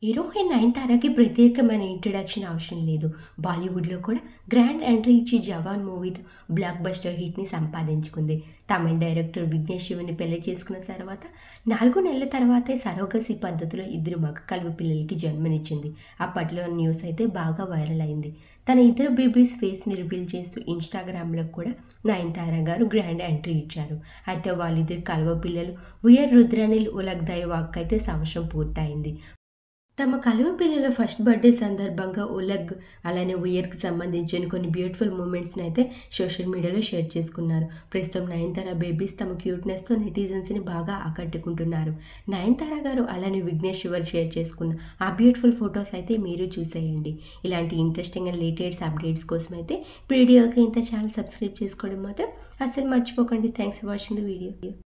heroine నయనతారకి ప్రత్యేకమైన introduction అవసరం లేదు బాలీవుడ్లో కూడా గ్రాండ్ ఎంట్రీ ఇచ్చి జవాన్ మూవీతో బ్లాక్ బస్టర్ హిట్ని సంపాదించుకుంది తమిళ డైరెక్టర్ విఘ్నేష్ శివుని పెళ్లి చేసుకున్న తర్వాత నాలుగు నెలల తర్వాతే సరోగసి పద్ధతిలో ఇద్దరు మగ కలుపు పిల్లలకి జన్మనిచ్చింది అప్పట్లో న్యూస్ అయితే బాగా వైరల్ అయింది తన ఇద్దరు బేబీస్ ఫేస్ని రివీల్ చేస్తూ ఇన్స్టాగ్రామ్లో కూడా నయనతార గారు గ్రాండ్ ఎంట్రీ ఇచ్చారు అయితే వాళ్ళిద్దరు కలువ పిల్లలు ఉయర్ రుద్రనిల్ ఉలగ్ దైవాక్ అయితే సంవత్సరం పూర్తయింది తమ కలువ పిల్లల ఫస్ట్ బర్త్డే సందర్భంగా ఉలగ్ అలానే ఉయర్కి సంబంధించిన కొన్ని బ్యూటిఫుల్ మూమెంట్స్ని అయితే సోషల్ మీడియాలో షేర్ చేసుకున్నారు ప్రస్తుతం నయనతార బేబీస్ తమ క్యూట్నెస్తో నెటిజన్స్ని బాగా ఆకట్టుకుంటున్నారు నయనతార గారు అలానే విఘ్నేష్ శివర్ షేర్ చేసుకున్న ఆ బ్యూటిఫుల్ ఫొటోస్ అయితే మీరు చూసేయండి ఇలాంటి ఇంట్రెస్టింగ్ అండ్ లేటెస్ట్ అప్డేట్స్ కోసం అయితే వీడియోకి ఇంత ఛానల్ సబ్స్క్రైబ్ చేసుకోవడం మాత్రం అస్సలు మర్చిపోకండి thanks for watching the video